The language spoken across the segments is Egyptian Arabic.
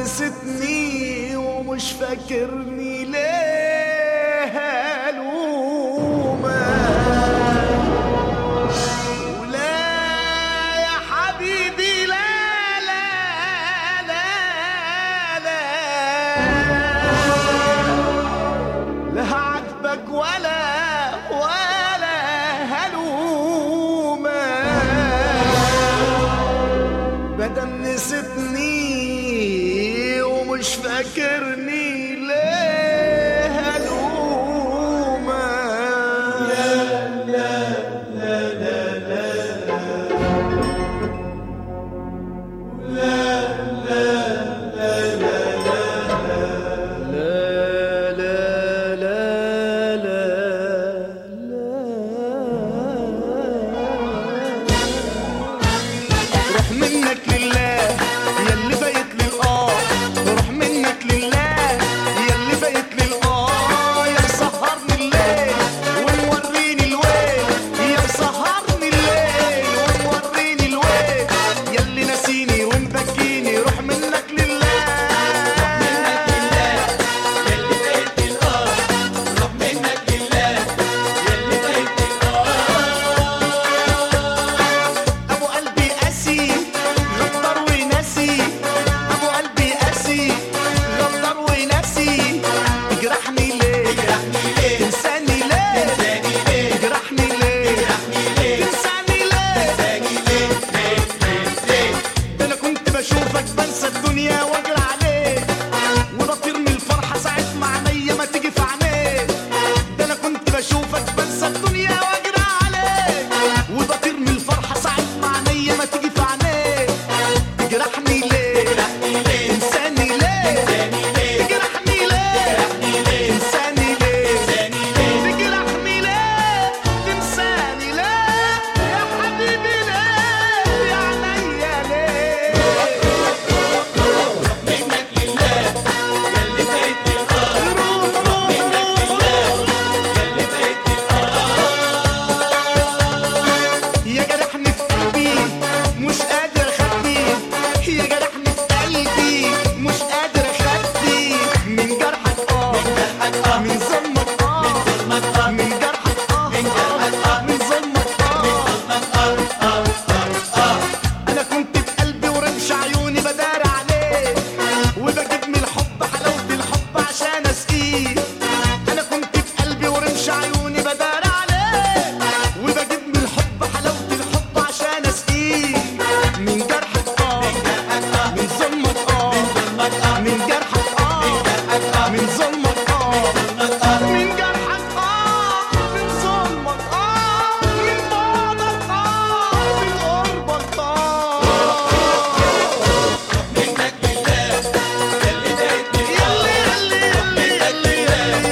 نسيتني ومش فاكرني ليه هلومة ولا يا حبيبي لا لا لا لا لا عاتبك ولا ولا هلومة بدل نسيتني ومش فاكرني ليه هلومة لا لا لا لا روح منك لله يلي بقيت للآه روح منك لله يلي بقيت للآه يا مسهرني الليل وموريني الويل يا مسهرني الليل وموريني الويل يلي ناسيني ومبكيني روح منك لله ابو قلبي قاسي غدر وناسي ابو قلبي قاسي غدر وناسي تجرحني ليه تنساني ليه تجرحني ليه تنساني ليه ده انا كنت بشوفك بنسى الدنيا واجري عليك وبطير من الفرحه ساعه ما عينيا ما تيجي في عينيك ده انا كنت بشوفك بنسى الدنيا واجري عليك وبطير من الفرحه ساعه ما عينيا ما تيجي في عينيك تجرحني ليه تنساني ليه تجرحني ليه تنساني ليه تجرحني ليه تنساني ليه يا حبيبي ليه يا عينيا ليه يا جرحني في قلبي مش قادر اخبي يا جرحني في قلبي مش قادر اخبي من جرحك اه من ظلمك اه من جرحك اه من ظلمك اه انا كنت بقلبي ورمش عيوني بدار عليه وبجيب من الحب حلاوة الحب عشان اسقيه انا كنت بقلبي ورمش عيوني بدار عليه وبجيب من الحب حلاوة الحب عشان اسقيه من جرحك اه من ظلمك اه من جرحك اه من ظلمك اه من جرحك اه من ظلمك اه من بعدك اه من قربك اه يلي يلي يلي يلي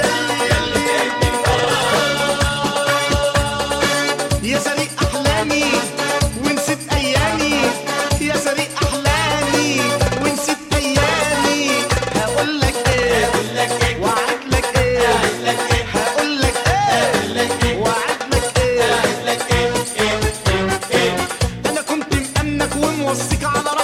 يا سريق احلامي ونسيت ايامي يا سريق احلامي ونسيت ايامي هقول لك ايه وعد لك ايه هقول لك ايه وعد لك ايه انا كنت مأمنك وموصيك على